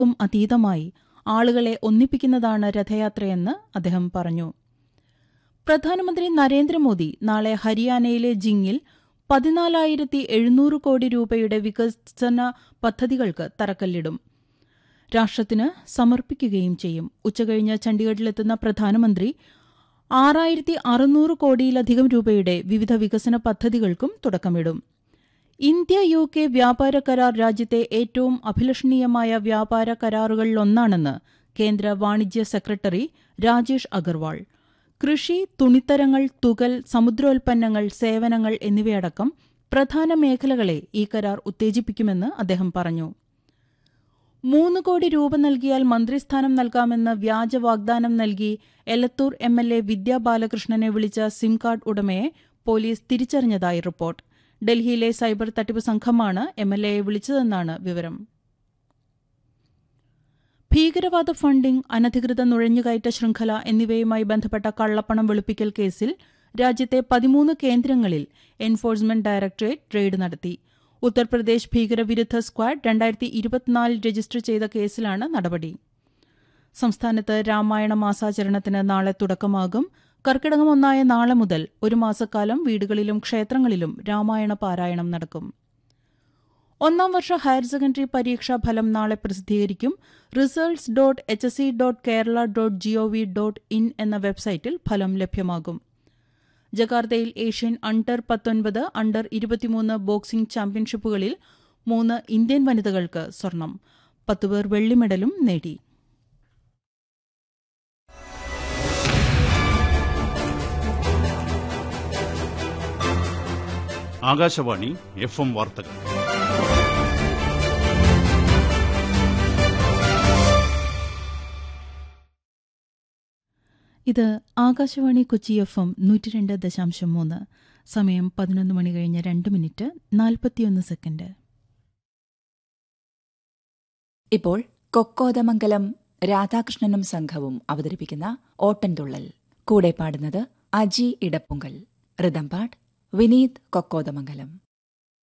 ും അതീതമായി ആളുകളെ ഒന്നിപ്പിക്കുന്നതാണ് രഥയാത്രയെന്ന് അദ്ദേഹം പറഞ്ഞു പ്രധാനമന്ത്രി നരേന്ദ്രമോദി നാളെ ഹരിയാനയിലെ ജിങ്ങിൽ പതിനാലായിരത്തി എഴുന്നൂറ് കോടി രൂപയുടെ വികസന പദ്ധതികൾക്ക് തറക്കല്ലിടും രാഷ്ട്രത്തിന് സമർപ്പിക്കുകയും ചെയ്യും ഉച്ചകഴിഞ്ഞ് ചണ്ഡീഗഡിലെത്തുന്ന പ്രധാനമന്ത്രി ആറായിരത്തി അറുന്നൂറ് കോടിയിലധികം രൂപയുടെ വിവിധ വികസന പദ്ധതികൾക്കും തുടക്കമിടും ഇന്ത്യ യു കെ വ്യാപാര കരാർ രാജ്യത്തെ ഏറ്റവും അഭിലഷണീയമായ വ്യാപാര കരാറുകളിലൊന്നാണെന്ന് കേന്ദ്ര വാണിജ്യ സെക്രട്ടറി രാജേഷ് അഗർവാൾ കൃഷി തുണിത്തരങ്ങൾ തുകൽ സമുദ്രോൽപ്പന്നങ്ങൾ സേവനങ്ങൾ എന്നിവയടക്കം പ്രധാന മേഖലകളെ ഈ കരാർ ഉത്തേജിപ്പിക്കുമെന്ന് അദ്ദേഹം പറഞ്ഞു മൂന്ന് കോടി രൂപ നൽകിയാൽ മന്ത്രിസ്ഥാനം നൽകാമെന്ന് വ്യാജ വാഗ്ദാനം നൽകി Elathur M L A Vidya ബാലകൃഷ്ണനെ വിളിച്ച സിം കാർഡ് ഉടമയെ പോലീസ് തിരിച്ചറിഞ്ഞതായി റിപ്പോർട്ട് ഡൽഹിയിലെ സൈബർ തട്ടിപ്പ് സംഘമാണ് എം എൽ എയെ വിളിച്ചതെന്നാണ് വിവരം ഭീകരവാദ ഫണ്ടിംഗ് അനധികൃത നുഴഞ്ഞുകയറ്റ ശൃംഖല എന്നിവയുമായി ബന്ധപ്പെട്ട കള്ളപ്പണം വെളുപ്പിക്കൽ കേസിൽ രാജ്യത്തെ പതിമൂന്ന് കേന്ദ്രങ്ങളിൽ എൻഫോഴ്സ്മെന്റ് ഡയറക്ടറേറ്റ് റെയ്ഡ് നടത്തി ഉത്തർപ്രദേശ് ഭീകരവിരുദ്ധ സ്ക്വാഡ് രണ്ടായിരത്തി ഇരുപത്തിനാലിൽ രജിസ്റ്റർ ചെയ്ത കേസിലാണ് നടപടി സംസ്ഥാനത്ത് രാമായണ മാസാചരണത്തിന് നാളെ തുടക്കമാകും കർക്കിടകം ഒന്നായ നാളെ മുതൽ ഒരു മാസക്കാലം വീടുകളിലും ക്ഷേത്രങ്ങളിലും രാമായണ പാരായണം നടക്കും ഒന്നാം വർഷ ഹയർ സെക്കൻഡറി പരീക്ഷാ ഫലം നാളെ പ്രസിദ്ധീകരിക്കും results dot H S C dot Kerala dot GOV dot in എന്ന വെബ്സൈറ്റിൽ ഫലം ലഭ്യമാകും ജക്കാർത്തയിൽ ഏഷ്യൻ അണ്ടർ പത്തൊൻപത് അണ്ടർ ഇരുപത്തിമൂന്ന് ബോക്സിംഗ് ചാമ്പ്യൻഷിപ്പുകളിൽ മൂന്ന് ഇന്ത്യൻ വനിതകൾക്ക് സ്വർണം പത്തുപേർ വെള്ളി മെഡലും നേടി ആകാശവാണി എഫ് എം വാർത്തകൾ ഇത് ആകാശവാണി കൊച്ചി എഫ് എം നൂറ്റി രണ്ട് ദശാംശം മൂന്ന് സമയം പതിനൊന്ന് മണി കഴിഞ്ഞ് രണ്ട് മിനിറ്റ് നാൽപ്പത്തിയൊന്ന് സെക്കൻഡ് ഇപ്പോൾ കൊക്കോതമംഗലം രാധാകൃഷ്ണനും സംഘവും അവതരിപ്പിക്കുന്ന ഓട്ടൻതുള്ളൽ കൂടെ പാടുന്നത് അജി ഇടപ്പുങ്കൽ ഋതംപാട് വിനീത് കൊക്കോതമംഗലം